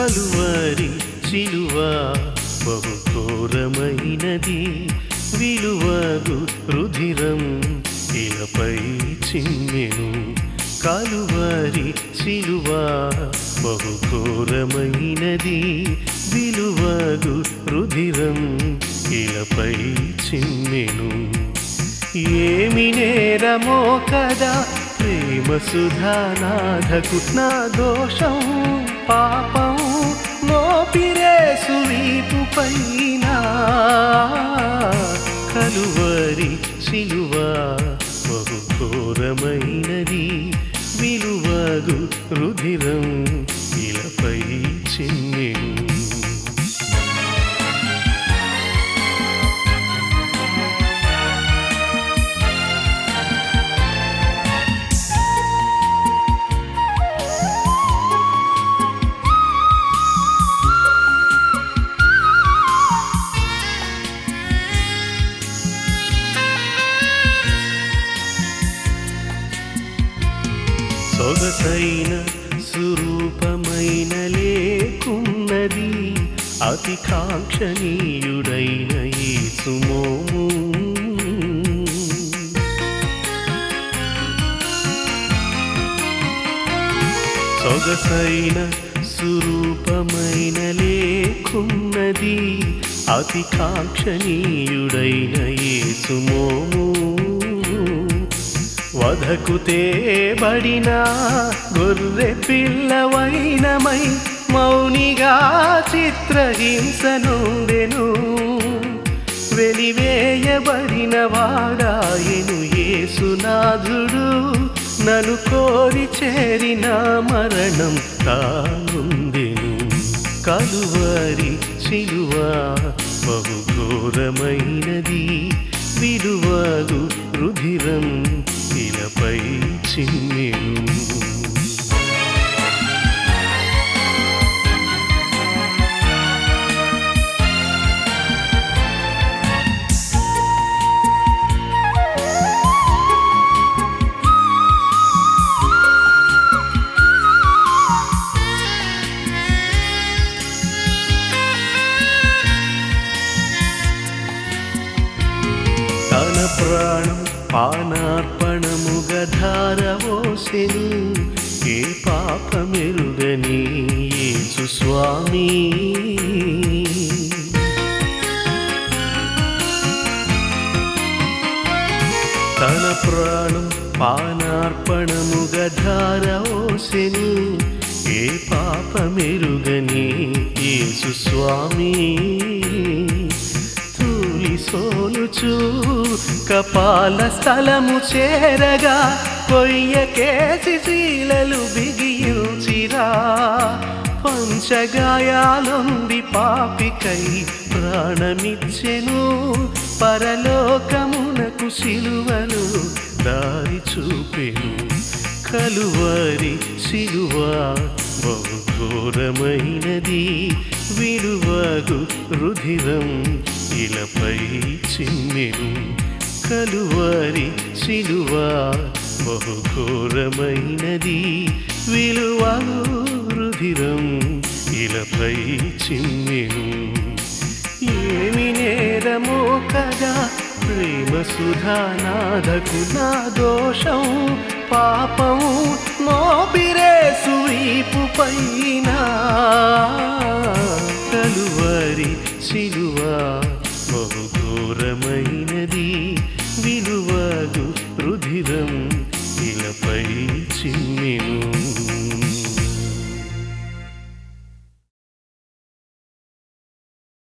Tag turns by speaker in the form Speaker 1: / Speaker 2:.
Speaker 1: కలువరి శిలువ బహుఘోరమైనది విలువగు రుధిరం ఇలపై చిమ్మెను కలువరి శిలువ బహుఘోరమైనది విలువగు రుధిరం ఇలపై చిమ్మెను ఏమి నేరమో కదా ప్రేమ సుధానాథకు నా దోషం పాపం మోపిరేసు వీపు పైన కలువరి శిలువ బహుఘోరమైనది విలువగు రుధిరం ఇలపై చిన్నెను సొగసైన సురూపమైన లేకున్నది అతి కాంక్షణీయుడైన యేసుమోము సొగసైన సురూపమైన లేకున్నది అతి కాంక్షణీయుడైన యేసుమోము వధకు తేబడిన గొర్రె పిల్లవైనమై మౌనిగా చిత్రహింస నుండెను వెలివేయబడిన వాడాయను యేసునాథుడు నన్ను కోరి చేరిన మరణం తానుందెను కలువరి శిలువ బహుఘోరమైనది విలువగు రుధిరం ఇలపై చిమ్మెను తన ప్రాణం పానార్పణముగా ధారవోసెను ఏ పాపమెరుగని యేసు స్వామి తన ప్రాణం పానార్పణముగా ధారవోసెను ఏ పాపమెరుగని యేసు స్వామి తూలి సోలుచు కపాల స్థలము చేరగా కొయ్యకేసి శీలలు బిగించిరా పంచగాయాలుంది పాపికై ప్రాణమిచ్చెను పరలోకమునకు శిలువలు దారి చూపెను కలువరి శిలువ బహుఘోరమైనది విలువగు రుధిరం ఇలపై చిమ్మెను కలువరి శిలువ బహుఘోరమైనది విలువగు రుధిరం ఇలపై చిమ్మెను ఏమి నేరమో కదా ప్రేమ సుధానాథకు నా దోషం పాపం మోపిరేసు వీపు పైన కలువరి శిలువ బహుఘోరమైనది విలువగు రుధిరం ఇలపై